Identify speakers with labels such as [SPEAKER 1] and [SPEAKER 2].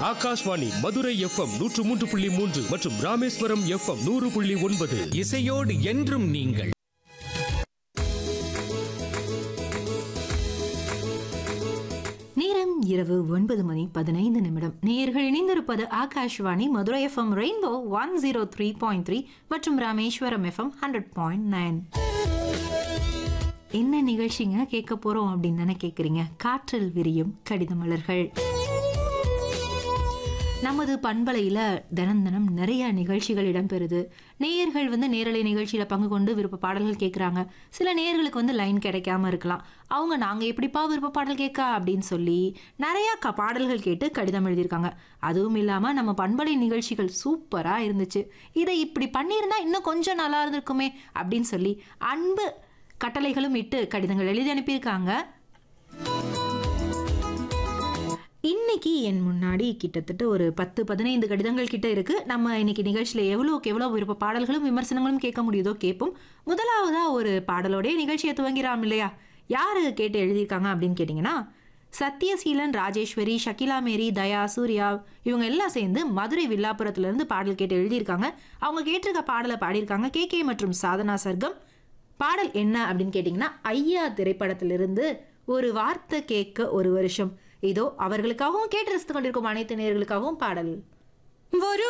[SPEAKER 1] Akashvani Madurai FM நூற்று மூன்று புள்ளி மூன்று மற்றும் ராமேஸ்வரம் எஃப்எம் நூறு புள்ளி ஒன்பது
[SPEAKER 2] இசையோடு என்றும் நீங்கள்
[SPEAKER 3] நேரம் இரவு ஒன்பது மணி பதினைந்து நிமிடம் நேயர்கள் இணைந்திருப்பது Akashvani Madurai FM rainbow one zero three point three மற்றும் Rameswaram FM hundred point nine என்ன நிகழ்ச்சிங்க கேட்க போறோம் அப்படின்னு தானே கேட்குறீங்க காற்றில் விரியும் கடித மலர்கள் நமது பண்பலையில் தினம் தினம் நிறைய நிகழ்ச்சிகள் இடம்பெறுது நேயர்கள் வந்து நேரலை நிகழ்ச்சியில் பங்கு கொண்டு விருப்ப பாடல்கள் கேட்குறாங்க சில நேயர்களுக்கு வந்து லைன் கிடைக்காம இருக்கலாம் அவங்க நாங்கள் எப்படிப்பா விருப்ப பாடல் கேட்க அப்படின்னு சொல்லி நிறையா க பாடல்கள் கேட்டு கடிதம் எழுதியிருக்காங்க அதுவும் இல்லாமல் நம்ம பண்பலை நிகழ்ச்சிகள் சூப்பராக இருந்துச்சு இதை இப்படி பண்ணியிருந்தா இன்னும் கொஞ்சம் நல்லா இருந்திருக்குமே அப்படின்னு சொல்லி அன்பு கட்டளைகளும் இட்டு கடிதங்கள் எழுதி அனுப்பியிருக்காங்க இன்னைக்கு என் முன்னாடி கிட்டத்தட்ட ஒரு பத்து பதினைந்து கடிதங்கள் கிட்ட இருக்கு நம்ம இன்னைக்கு நிகழ்ச்சியில் எவ்வளோக்கு எவ்வளோ விருப்ப பாடல்களும் விமர்சனங்களும் கேட்க முடியுதோ கேட்போம் முதலாவதா ஒரு பாடலோடய நிகழ்ச்சியை துவங்கிறாம் இல்லையா யாரு கேட்டு எழுதியிருக்காங்க அப்படின்னு கேட்டிங்கன்னா சத்யசீலன் ராஜேஸ்வரி ஷகிலா மேரி தயா சூர்யா இவங்க எல்லாம் சேர்ந்து மதுரை வில்லாப்புரத்துல இருந்து பாடல் கேட்டு எழுதியிருக்காங்க அவங்க கேட்டிருக்க பாடலை பாடியிருக்காங்க கே கே மற்றும் சாதனா சர்க்கம் பாடல் என்ன அப்படின்னு கேட்டிங்கன்னா ஐயா திரைப்படத்திலிருந்து ஒரு வார்த்தை கேட்க ஒரு வருஷம் இதோ அவர்களுக்காகவும் கேட்டு ரசித்துக் கொண்டிருக்கும் அனைத்து நேயர்களுக்காகவும் பாடல்
[SPEAKER 4] ஒரு